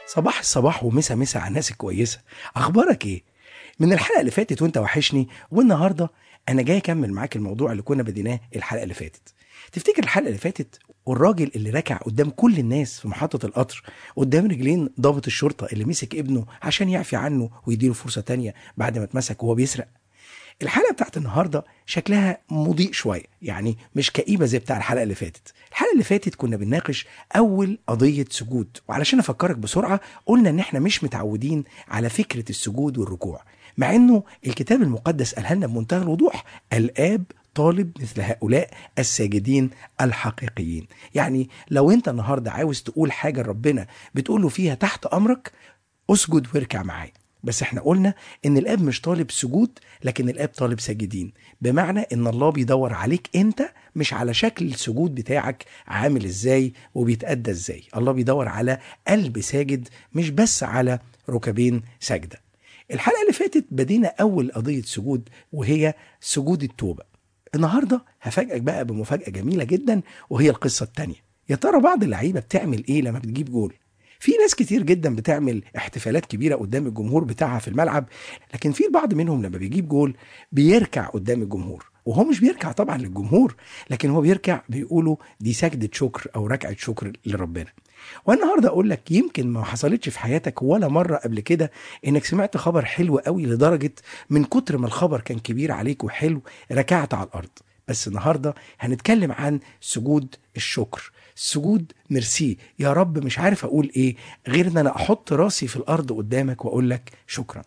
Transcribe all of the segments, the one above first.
صباح الصباح ومسا مسا على الناس الكويسة أخبارك إيه؟ من الحلقة اللي فاتت وأنت وحشني والنهاردة أنا جاي أكمل معاك الموضوع اللي كنا بديناه الحلقة اللي فاتت تفتكر الحلقة اللي فاتت والراجل اللي ركع قدام كل الناس في محطة القطر قدام رجلين ضابط الشرطة اللي مسك ابنه عشان يعفي عنه ويديله فرصة تانية بعد ما اتمسك وهو بيسرق الحلقه بتاعت النهارده شكلها مضيء شويه يعني مش كئيبه زي بتاع الحلقه اللي فاتت الحلقه اللي فاتت كنا بنناقش اول قضيه سجود وعلشان افكرك بسرعه قلنا ان احنا مش متعودين على فكره السجود والركوع مع انه الكتاب المقدس قالها لنا بمنتهى الوضوح الاب طالب مثل هؤلاء الساجدين الحقيقيين يعني لو انت النهارده عاوز تقول حاجه لربنا بتقول له فيها تحت امرك اسجد واركع معايا بس احنا قلنا ان الاب مش طالب سجود لكن الاب طالب ساجدين بمعنى ان الله بيدور عليك انت مش على شكل السجود بتاعك عامل ازاي وبيتأدى ازاي الله بيدور على قلب ساجد مش بس على ركبين ساجدة الحلقة اللي فاتت بدينا أول قضية سجود وهي سجود التوبة النهاردة هفاجئك بقى بمفاجأة جميلة جدا وهي القصة التانية يا ترى بعض اللعيبة بتعمل ايه لما بتجيب جول في ناس كتير جدا بتعمل احتفالات كبيره قدام الجمهور بتاعها في الملعب لكن في البعض منهم لما بيجيب جول بيركع قدام الجمهور وهو مش بيركع طبعا للجمهور لكن هو بيركع بيقولوا دي سجدة شكر او ركعة شكر لربنا والنهارده اقول لك يمكن ما حصلتش في حياتك ولا مره قبل كده انك سمعت خبر حلو قوي لدرجه من كتر ما الخبر كان كبير عليك وحلو ركعت على الارض بس النهارده هنتكلم عن سجود الشكر سجود ميرسي يا رب مش عارف اقول ايه غير ان انا احط راسي في الارض قدامك واقول لك شكرا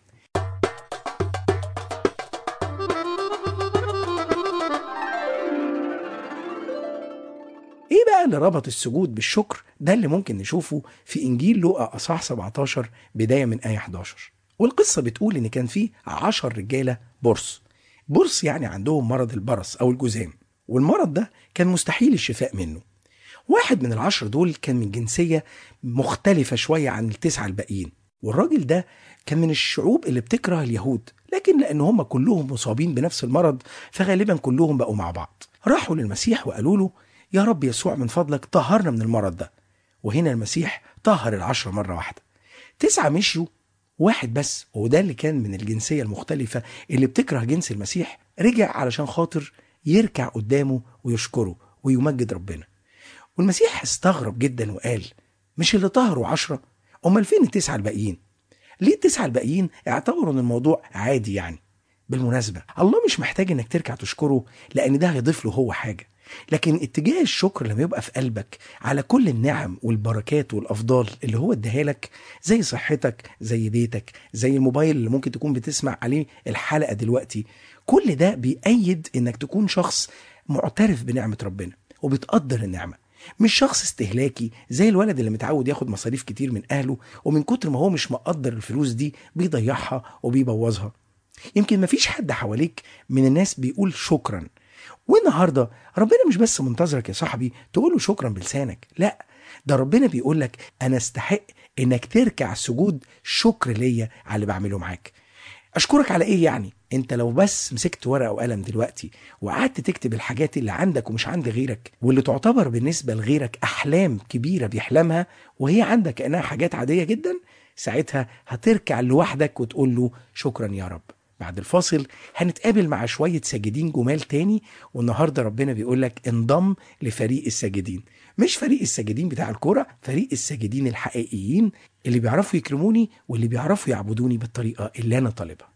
ايه بقى اللي ربط السجود بالشكر ده اللي ممكن نشوفه في انجيل لوقا اصحاح 17 بدايه من ايه 11 والقصه بتقول ان كان في عشر رجاله برص برص يعني عندهم مرض البرص او الجذام والمرض ده كان مستحيل الشفاء منه واحد من العشر دول كان من جنسية مختلفة شوية عن التسعة الباقيين والراجل ده كان من الشعوب اللي بتكره اليهود لكن لأن هم كلهم مصابين بنفس المرض فغالبا كلهم بقوا مع بعض راحوا للمسيح وقالوا له يا رب يسوع من فضلك طهرنا من المرض ده وهنا المسيح طهر العشرة مرة واحدة تسعة مشيوا واحد بس وده اللي كان من الجنسية المختلفة اللي بتكره جنس المسيح رجع علشان خاطر يركع قدامه ويشكره ويمجد ربنا والمسيح استغرب جدا وقال مش اللي طهروا عشرة أمال فين التسعة الباقيين ليه التسعة الباقيين اعتبروا ان الموضوع عادي يعني بالمناسبة الله مش محتاج انك تركع تشكره لان ده هيضيف له هو حاجة لكن اتجاه الشكر لما يبقى في قلبك على كل النعم والبركات والافضال اللي هو اداها لك زي صحتك زي بيتك زي الموبايل اللي ممكن تكون بتسمع عليه الحلقه دلوقتي كل ده بيأيد انك تكون شخص معترف بنعمه ربنا وبتقدر النعمه مش شخص استهلاكي زي الولد اللي متعود ياخد مصاريف كتير من اهله ومن كتر ما هو مش مقدر الفلوس دي بيضيعها وبيبوظها يمكن مفيش حد حواليك من الناس بيقول شكرا والنهارده ربنا مش بس منتظرك يا صاحبي تقول له شكرا بلسانك لا ده ربنا بيقول لك انا استحق انك تركع سجود شكر ليا على اللي بعمله معاك اشكرك على ايه يعني انت لو بس مسكت ورقه وقلم دلوقتي وقعدت تكتب الحاجات اللي عندك ومش عند غيرك واللي تعتبر بالنسبه لغيرك احلام كبيره بيحلمها وهي عندك كانها حاجات عاديه جدا ساعتها هتركع لوحدك وتقول له شكرا يا رب بعد الفاصل هنتقابل مع شوية ساجدين جمال تاني والنهاردة ربنا بيقول لك انضم لفريق الساجدين مش فريق الساجدين بتاع الكورة فريق الساجدين الحقيقيين اللي بيعرفوا يكرموني واللي بيعرفوا يعبدوني بالطريقة اللي أنا طالبها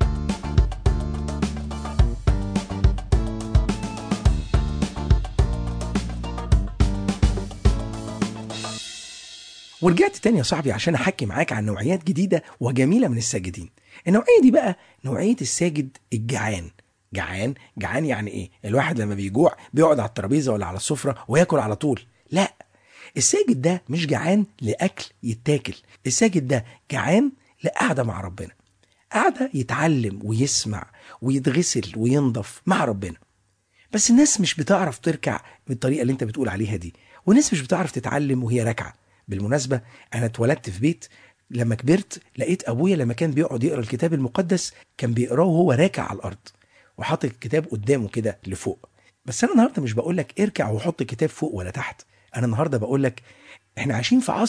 ورجعت تاني يا صاحبي عشان احكي معاك عن نوعيات جديده وجميله من الساجدين النوعيه دي بقى نوعيه الساجد الجعان جعان جعان يعني ايه الواحد لما بيجوع بيقعد على الترابيزه ولا على السفره وياكل على طول لا الساجد ده مش جعان لاكل يتاكل الساجد ده جعان لقعده مع ربنا قعده يتعلم ويسمع ويتغسل وينضف مع ربنا بس الناس مش بتعرف تركع بالطريقه اللي انت بتقول عليها دي والناس مش بتعرف تتعلم وهي راكعه بالمناسبة أنا اتولدت في بيت لما كبرت لقيت أبويا لما كان بيقعد يقرأ الكتاب المقدس كان بيقراه وهو راكع على الأرض وحاطط الكتاب قدامه كده لفوق بس أنا النهاردة مش بقول لك اركع وحط الكتاب فوق ولا تحت أنا النهاردة بقول لك إحنا عايشين في عصر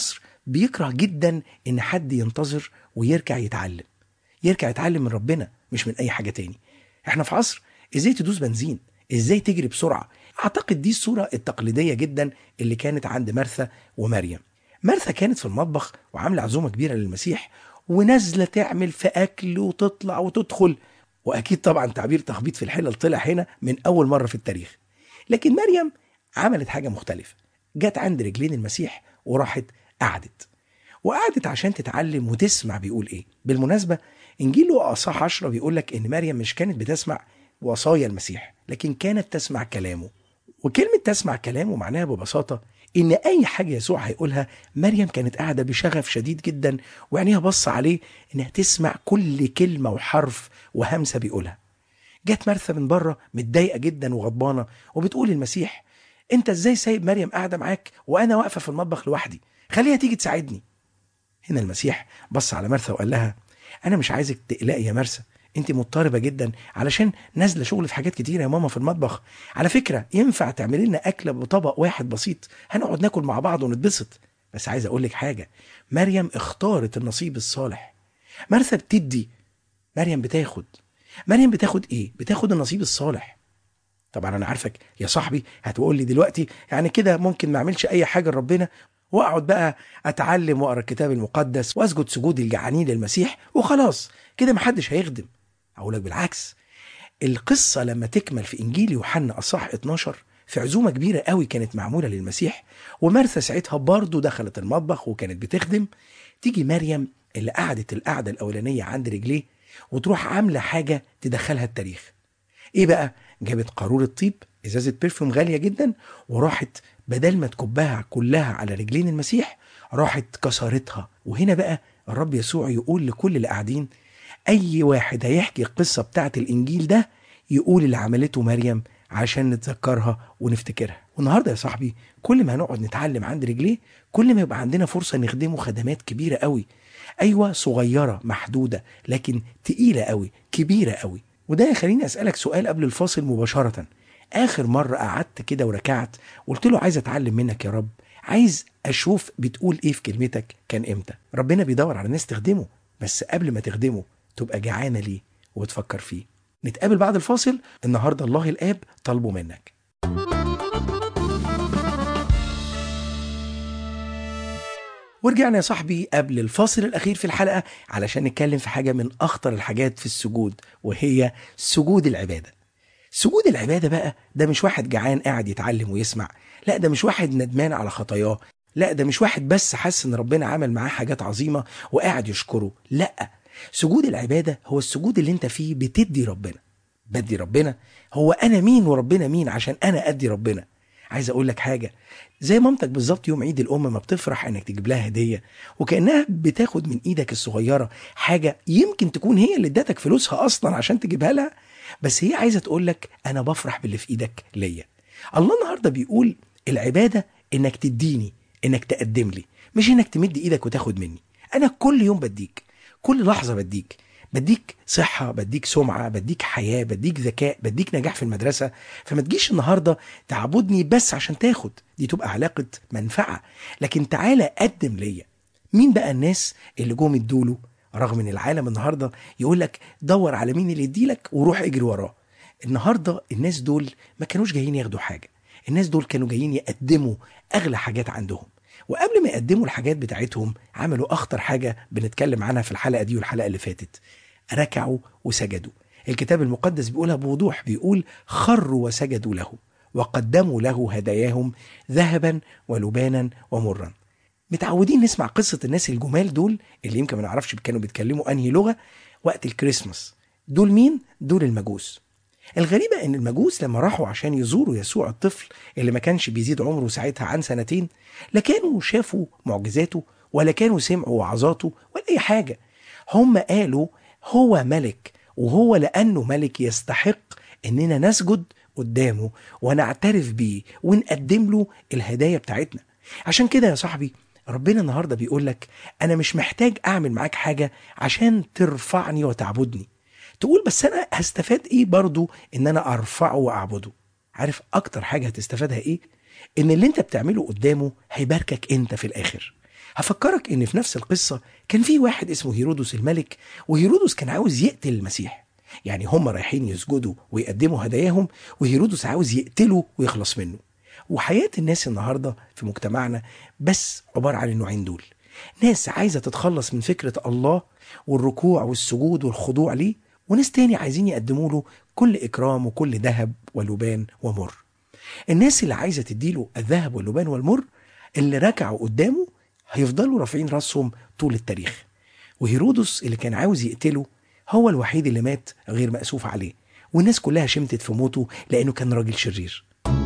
بيكره جدا ان حد ينتظر ويرجع يتعلم يرجع يتعلم من ربنا مش من اي حاجه تاني احنا في عصر ازاي تدوس بنزين ازاي تجري بسرعه اعتقد دي الصوره التقليديه جدا اللي كانت عند مرثا ومريم مرثا كانت في المطبخ وعامله عزومه كبيره للمسيح ونازله تعمل في اكل وتطلع وتدخل واكيد طبعا تعبير تخبيط في الحلل طلع هنا من اول مره في التاريخ لكن مريم عملت حاجه مختلفه جت عند رجلين المسيح وراحت قعدت وقعدت عشان تتعلم وتسمع بيقول ايه بالمناسبه انجيل لوقا اصحاح 10 بيقول لك ان مريم مش كانت بتسمع وصايا المسيح لكن كانت تسمع كلامه وكلمه تسمع كلامه معناها ببساطه ان اي حاجه يسوع هيقولها مريم كانت قاعده بشغف شديد جدا وعينيها بص عليه انها تسمع كل كلمه وحرف وهمسه بيقولها جت مرثا من بره متضايقه جدا وغضبانه وبتقول للمسيح انت ازاي سايب مريم قاعده معاك وانا واقفه في المطبخ لوحدي خليها تيجي تساعدني هنا المسيح بص على مرثا وقال لها انا مش عايزك تقلقي يا مرثا انت مضطربه جدا علشان نازله شغل في حاجات كتيره يا ماما في المطبخ على فكره ينفع تعملي لنا اكله بطبق واحد بسيط هنقعد ناكل مع بعض ونتبسط بس عايز اقول لك حاجه مريم اختارت النصيب الصالح مرثا بتدي مريم بتاخد مريم بتاخد ايه بتاخد النصيب الصالح طبعا انا عارفك يا صاحبي هتقول لي دلوقتي يعني كده ممكن ما اعملش اي حاجه لربنا واقعد بقى اتعلم واقرا الكتاب المقدس واسجد سجود الجعانين للمسيح وخلاص كده محدش هيخدم اقول لك بالعكس القصه لما تكمل في انجيل يوحنا اصح 12 في عزومه كبيره قوي كانت معموله للمسيح ومرثا ساعتها برضه دخلت المطبخ وكانت بتخدم تيجي مريم اللي قعدت القعده الاولانيه عند رجليه وتروح عامله حاجه تدخلها التاريخ ايه بقى جابت قاروره طيب ازازه برفيوم غاليه جدا وراحت بدل ما تكبها كلها على رجلين المسيح راحت كسرتها وهنا بقى الرب يسوع يقول لكل اللي قاعدين اي واحد هيحكي القصه بتاعه الانجيل ده يقول اللي عملته مريم عشان نتذكرها ونفتكرها والنهارده يا صاحبي كل ما هنقعد نتعلم عند رجليه كل ما يبقى عندنا فرصه نخدمه خدمات كبيره قوي ايوه صغيره محدوده لكن تقيله قوي كبيره قوي وده يخليني اسالك سؤال قبل الفاصل مباشره اخر مره قعدت كده وركعت قلت له عايز اتعلم منك يا رب عايز اشوف بتقول ايه في كلمتك كان امتى ربنا بيدور على ناس تخدمه بس قبل ما تخدمه تبقى جعانه ليه وتفكر فيه نتقابل بعد الفاصل النهارده الله الاب طالبه منك ورجعنا يا صاحبي قبل الفاصل الأخير في الحلقة علشان نتكلم في حاجة من أخطر الحاجات في السجود وهي سجود العبادة سجود العبادة بقى ده مش واحد جعان قاعد يتعلم ويسمع لا ده مش واحد ندمان على خطاياه لا ده مش واحد بس حس ان ربنا عمل معاه حاجات عظيمة وقاعد يشكره لا سجود العبادة هو السجود اللي انت فيه بتدي ربنا بدي ربنا هو انا مين وربنا مين عشان انا ادي ربنا عايز اقول لك حاجه زي مامتك بالظبط يوم عيد الام ما بتفرح انك تجيب لها هديه وكانها بتاخد من ايدك الصغيره حاجه يمكن تكون هي اللي ادتك فلوسها اصلا عشان تجيبها لها بس هي عايزه تقول لك انا بفرح باللي في ايدك ليا الله النهارده بيقول العباده انك تديني انك تقدم لي مش انك تمد ايدك وتاخد مني انا كل يوم بديك كل لحظه بديك بديك صحة بديك سمعة بديك حياة بديك ذكاء بديك نجاح في المدرسة فما تجيش النهاردة تعبدني بس عشان تاخد دي تبقى علاقة منفعة لكن تعالى قدم ليا مين بقى الناس اللي جم ادوله رغم ان العالم النهاردة يقول لك دور على مين اللي يديلك وروح اجري وراه النهاردة الناس دول ما كانوش جايين ياخدوا حاجة الناس دول كانوا جايين يقدموا اغلى حاجات عندهم وقبل ما يقدموا الحاجات بتاعتهم عملوا اخطر حاجة بنتكلم عنها في الحلقة دي والحلقة اللي فاتت ركعوا وسجدوا الكتاب المقدس بيقولها بوضوح بيقول خروا وسجدوا له وقدموا له هداياهم ذهبا ولبانا ومرا متعودين نسمع قصة الناس الجمال دول اللي يمكن ما نعرفش كانوا بيتكلموا أنهي لغة وقت الكريسماس دول مين؟ دول المجوس الغريبة إن المجوس لما راحوا عشان يزوروا يسوع الطفل اللي ما كانش بيزيد عمره ساعتها عن سنتين لا كانوا شافوا معجزاته ولا كانوا سمعوا وعظاته ولا أي حاجة هم قالوا هو ملك وهو لأنه ملك يستحق إننا نسجد قدامه ونعترف بيه ونقدم له الهدايا بتاعتنا عشان كده يا صاحبي ربنا النهاردة بيقول لك أنا مش محتاج أعمل معاك حاجة عشان ترفعني وتعبدني تقول بس أنا هستفاد إيه برضو إن أنا أرفعه وأعبده عارف أكتر حاجة هتستفادها إيه إن اللي أنت بتعمله قدامه هيباركك أنت في الآخر هفكرك ان في نفس القصة كان في واحد اسمه هيرودس الملك وهيرودس كان عاوز يقتل المسيح يعني هم رايحين يسجدوا ويقدموا هداياهم وهيرودس عاوز يقتله ويخلص منه وحياة الناس النهاردة في مجتمعنا بس عبارة عن النوعين دول ناس عايزة تتخلص من فكرة الله والركوع والسجود والخضوع ليه وناس تاني عايزين يقدموا له كل إكرام وكل ذهب ولبان ومر الناس اللي عايزة تديله الذهب واللبان والمر اللي ركعوا قدامه هيفضلوا رافعين راسهم طول التاريخ وهيرودس اللي كان عاوز يقتله هو الوحيد اللي مات غير مأسوف عليه والناس كلها شمتت في موته لأنه كان راجل شرير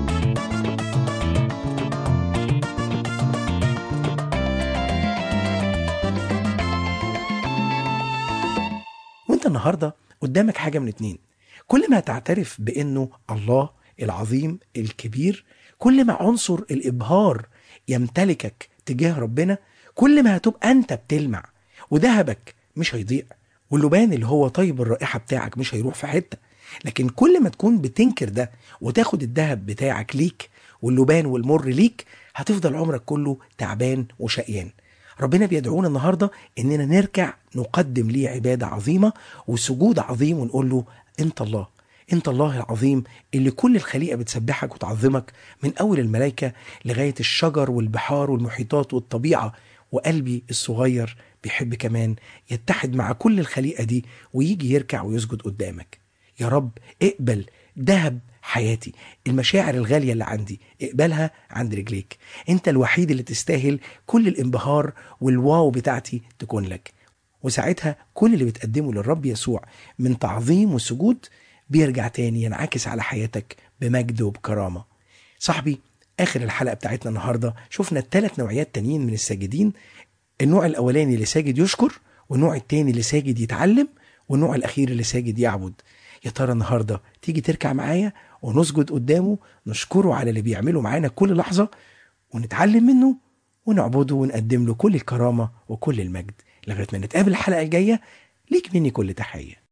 وانت النهارده قدامك حاجه من اتنين كل ما تعترف بانه الله العظيم الكبير كل ما عنصر الابهار يمتلكك تجاه ربنا كل ما هتبقى انت بتلمع وذهبك مش هيضيع واللبان اللي هو طيب الرائحه بتاعك مش هيروح في حته لكن كل ما تكون بتنكر ده وتاخد الذهب بتاعك ليك واللبان والمر ليك هتفضل عمرك كله تعبان وشقيان ربنا بيدعونا النهارده اننا نركع نقدم ليه عباده عظيمه وسجود عظيم ونقول له انت الله انت الله العظيم اللي كل الخليقه بتسبحك وتعظمك من اول الملائكه لغايه الشجر والبحار والمحيطات والطبيعه وقلبي الصغير بيحب كمان يتحد مع كل الخليقه دي ويجي يركع ويسجد قدامك يا رب اقبل ذهب حياتي المشاعر الغالية اللي عندي اقبلها عند رجليك انت الوحيد اللي تستاهل كل الانبهار والواو بتاعتي تكون لك وساعتها كل اللي بتقدمه للرب يسوع من تعظيم وسجود بيرجع تاني ينعكس على حياتك بمجد وبكرامة صاحبي آخر الحلقة بتاعتنا النهاردة شفنا الثلاث نوعيات تانيين من الساجدين النوع الأولاني اللي ساجد يشكر والنوع التاني اللي ساجد يتعلم والنوع الأخير اللي ساجد يعبد يا ترى النهارده تيجي تركع معايا ونسجد قدامه نشكره على اللي بيعمله معانا كل لحظه ونتعلم منه ونعبده ونقدم له كل الكرامه وكل المجد لغايه ما نتقابل الحلقه الجايه ليك مني كل تحيه